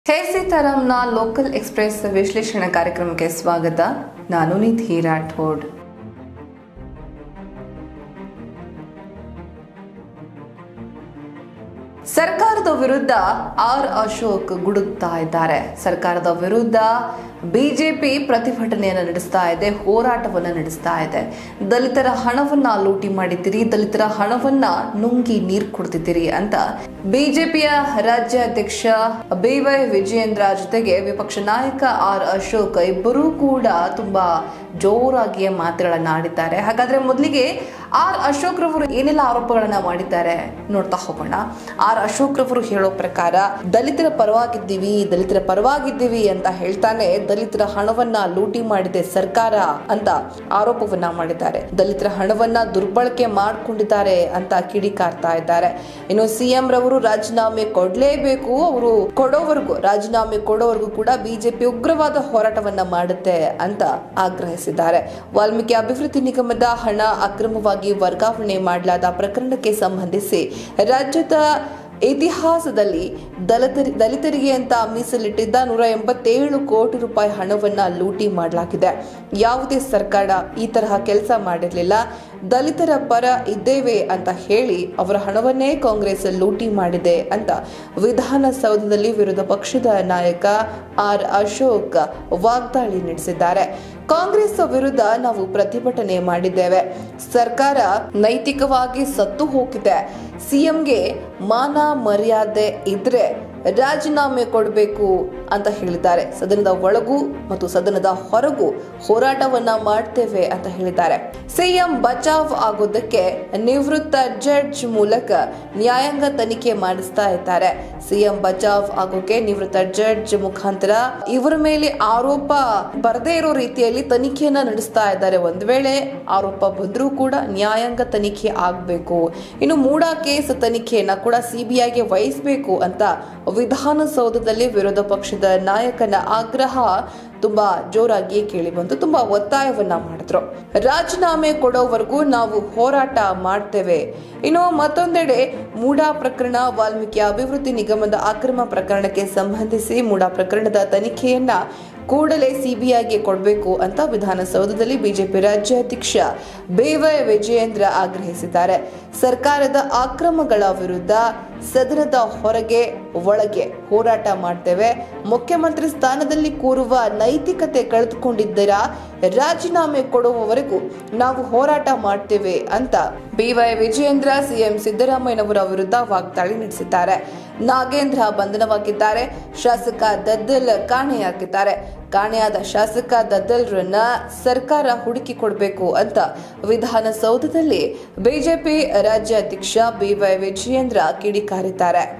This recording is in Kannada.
ಹೇ ಸೀತಾರಾಮ್ನ ಲೋಕಲ್ ಎಕ್ಸ್ಪ್ರೆಸ್ ವಿಶ್ಲೇಷಣಾ ಕಾರ್ಯಕ್ರಮಕ್ಕೆ ಸ್ವಾಗತ ನಾನು ನಿಧಿ ರಾಠೋಡ್ ಸರ್ಕಾರದ ವಿರುದ್ಧ ಆರ್ ಅಶೋಕ್ ಗುಡುತ್ತಾ ಇದ್ದಾರೆ ಸರ್ಕಾರದ ವಿರುದ್ಧ ಬಿಜೆಪಿ ಪ್ರತಿಭಟನೆಯನ್ನು ನಡೆಸ್ತಾ ಇದೆ ಹೋರಾಟವನ್ನ ನಡೆಸ್ತಾ ಇದೆ ದಲಿತರ ಹಣವನ್ನ ಲೂಟಿ ಮಾಡಿದ್ದೀರಿ ದಲಿತರ ಹಣವನ್ನ ನುಂಗಿ ನೀರು ಕುಡ್ತಿದ್ದೀರಿ ಅಂತ ಬಿಜೆಪಿಯ ರಾಜ್ಯಾಧ್ಯಕ್ಷ ಬಿ ವೈ ವಿಜಯೇಂದ್ರ ಜೊತೆಗೆ ವಿಪಕ್ಷ ನಾಯಕ ಆರ್ ಅಶೋಕ್ ಇಬ್ಬರೂ ಕೂಡ ತುಂಬಾ ಜೋರಾಗಿ ಮಾತುಗಳನ್ನ ಆಡಿದ್ದಾರೆ ಹಾಗಾದ್ರೆ ಮೊದಲಿಗೆ ಆರ್ ಅಶೋಕ್ ರವರು ಏನೆಲ್ಲ ಆರೋಪಗಳನ್ನ ಮಾಡಿದ್ದಾರೆ ನೋಡ್ತಾ ಹೋಗೋಣ ಆರ್ ಅಶೋಕ್ ರವರು ಹೇಳೋ ಪ್ರಕಾರ ದಲಿತರ ಪರವಾಗಿದ್ದೀವಿ ದಲಿತರ ಪರವಾಗಿದ್ದೀವಿ ಅಂತ ಹೇಳ್ತಾನೆ ದಲಿತರ ಹಣವನ್ನ ಲೂಟಿ ಮಾಡಿದೆ ಸರ್ಕಾರ ಅಂತ ಆರೋಪವನ್ನ ಮಾಡಿದ್ದಾರೆ ದಲಿತರ ಹಣವನ್ನ ದುರ್ಬಳಕೆ ಮಾಡ್ಕೊಂಡಿದ್ದಾರೆ ಅಂತ ಕಿಡಿಕಾರ್ತಾ ಇದ್ದಾರೆ ಇನ್ನು ಸಿಎಂ ರವರು ರಾಜೀನಾಮೆ ಕೊಡ್ಲೇಬೇಕು ಅವರು ಕೊಡೋವರೆಗೂ ರಾಜೀನಾಮೆ ಕೊಡೋವರೆಗೂ ಕೂಡ ಬಿಜೆಪಿ ಉಗ್ರವಾದ ಹೋರಾಟವನ್ನ ಮಾಡುತ್ತೆ ಅಂತ ಆಗ್ರಹಿಸಿದ್ದಾರೆ ವಾಲ್ಮೀಕಿ ಅಭಿವೃದ್ಧಿ ನಿಗಮದ ಹಣ ಅಕ್ರಮವಾಗಿ ವರ್ಗಾವಣೆ ಮಾಡಲಾದ ಪ್ರಕರಣಕ್ಕೆ ಸಂಬಂಧಿಸಿ ರಾಜ್ಯದ ಇತಿಹಾಸದಲ್ಲಿ ದಲಿತರಿ ದಲಿತರಿಗೆ ಅಂತ ಮೀಸಲಿಟ್ಟಿದ್ದ ನೂರ ಎಂಬತ್ತೇಳು ಕೋಟಿ ರೂಪಾಯಿ ಹಣವನ್ನ ಲೂಟಿ ಮಾಡಲಾಗಿದೆ ಯಾವುದೇ ಸರ್ಕಾರ ಈ ತರಹ ಕೆಲಸ ಮಾಡಿರಲಿಲ್ಲ ದಲಿತರ ಪರ ಇದ್ದೇವೆ ಅಂತ ಹೇಳಿ ಅವರ ಹಣವನ್ನೇ ಕಾಂಗ್ರೆಸ್ ಲೂಟಿ ಮಾಡಿದೆ ಅಂತ ವಿಧಾನಸೌಧದಲ್ಲಿ ವಿರೋಧ ಪಕ್ಷದ ನಾಯಕ ಆರ್ ಅಶೋಕ್ ವಾಗ್ದಾಳಿ ನಡೆಸಿದ್ದಾರೆ ಕಾಂಗ್ರೆಸ್ ವಿರುದ್ಧ ನಾವು ಪ್ರತಿಭಟನೆ ಮಾಡಿದ್ದೇವೆ ಸರ್ಕಾರ ನೈತಿಕವಾಗಿ ಸತ್ತು ಹೋಗಿದೆ ಸಿಎಂಗೆ ಮಾನ ಮರ್ಯಾದೆ ಇದ್ರೆ ರಾಜೀನಾಮೆ ಕೊಡಬೇಕು ಅಂತ ಹೇಳಿದ್ದಾರೆ ಸದನದ ಒಳಗೂ ಮತ್ತು ಸದನದ ಹೊರಗೂ ಹೋರಾಟವನ್ನ ಮಾಡ್ತೇವೆ ಅಂತ ಹೇಳಿದ್ದಾರೆ ಸಿಎಂ ಬಚಾವ್ ಆಗೋದಕ್ಕೆ ನಿವೃತ್ತ ಜಡ್ಜ್ ಮೂಲಕ ನ್ಯಾಯಾಂಗ ತನಿಖೆ ಮಾಡಿಸ್ತಾ ಇದ್ದಾರೆ ಸಿಎಂ ಬಚಾವ್ ಆಗೋಕೆ ನಿವೃತ್ತ ಜಡ್ಜ್ ಮುಖಾಂತರ ಇವರ ಮೇಲೆ ಆರೋಪ ಬರದೇ ಇರೋ ರೀತಿಯಲ್ಲಿ ತನಿಖೆಯನ್ನ ನಡೆಸ್ತಾ ಇದ್ದಾರೆ ಒಂದ್ ವೇಳೆ ಆರೋಪ ಬಂದ್ರೂ ಕೂಡ ನ್ಯಾಯಾಂಗ ತನಿಖೆ ಆಗ್ಬೇಕು ಇನ್ನು ಮೂಡಾ ಕೇಸ್ ತನಿಖೆಯನ್ನ ಕೂಡ ಸಿಬಿಐಗೆ ವಹಿಸಬೇಕು ಅಂತ ವಿಧಾನಸೌಧದಲ್ಲಿ ವಿರೋಧ ಪಕ್ಷದ ನಾಯಕನ ಆಗ್ರಹ ತುಂಬಾ ಜೋರಾಗಿ ಕೇಳಿ ಬಂತು ತುಂಬಾ ಒತ್ತಾಯವನ್ನ ಮಾಡಿದ್ರು ರಾಜೀನಾಮೆ ಕೊಡೋವರೆಗೂ ನಾವು ಹೋರಾಟ ಮಾಡ್ತೇವೆ ಇನ್ನು ಮತ್ತೊಂದೆಡೆ ಮೂಡಾ ಪ್ರಕರಣ ವಾಲ್ಮೀಕಿ ಅಭಿವೃದ್ಧಿ ನಿಗಮದ ಅಕ್ರಮ ಪ್ರಕರಣಕ್ಕೆ ಸಂಬಂಧಿಸಿ ಮೂಡಾ ಪ್ರಕರಣದ ತನಿಖೆಯನ್ನ ಕೂಡಲೇ ಸಿಬಿಐಗೆ ಕೊಡಬೇಕು ಅಂತ ವಿಧಾನಸೌಧದಲ್ಲಿ ಬಿಜೆಪಿ ರಾಜ್ಯಾಧ್ಯಕ್ಷ ಬೇವೈ ವಿಜಯೇಂದ್ರ ಆಗ್ರಹಿಸಿದ್ದಾರೆ ಸರ್ಕಾರದ ಅಕ್ರಮಗಳ ವಿರುದ್ಧ ಸದನದ ಹೊರಗೆ ಒಳಗೆ ಹೋರಾಟ ಮಾಡ್ತೇವೆ ಮುಖ್ಯಮಂತ್ರಿ ಸ್ಥಾನದಲ್ಲಿ ಕೂರುವ ನೈತಿಕತೆ ಕಳೆದುಕೊಂಡಿದ್ದೀರಾ ರಾಜೀನಾಮೆ ಕೊಡುವವರೆಗೂ ನಾವು ಹೋರಾಟ ಮಾಡ್ತೇವೆ ಅಂತ ಬಿವೈ ವಿಜಯೇಂದ್ರ ಸಿಎಂ ಸಿದ್ದರಾಮಯ್ಯನವರ ವಿರುದ್ಧ ವಾಗ್ದಾಳಿ ನಡೆಸಿದ್ದಾರೆ ನಾಗೇಂದ್ರ ಬಂಧನವಾಗಿದ್ದಾರೆ ಶಾಸಕ ದದ್ದಲ್ ಕಾಣೆಯಾಗಿದ್ದಾರೆ ಕಾಣೆಯಾದ ಶಾಸಕ ದದ್ದಲ್ರನ್ನ ಸರ್ಕಾರ ಹುಡುಕಿ ಕೊಡಬೇಕು ಅಂತ ವಿಧಾನಸೌಧದಲ್ಲಿ ಬಿಜೆಪಿ ರಾಜ್ಯಾಧ್ಯಕ್ಷ ಬಿವೈ ವಿಜಯೇಂದ್ರ ಕಿಡಿಕಾರಿದ್ದಾರೆ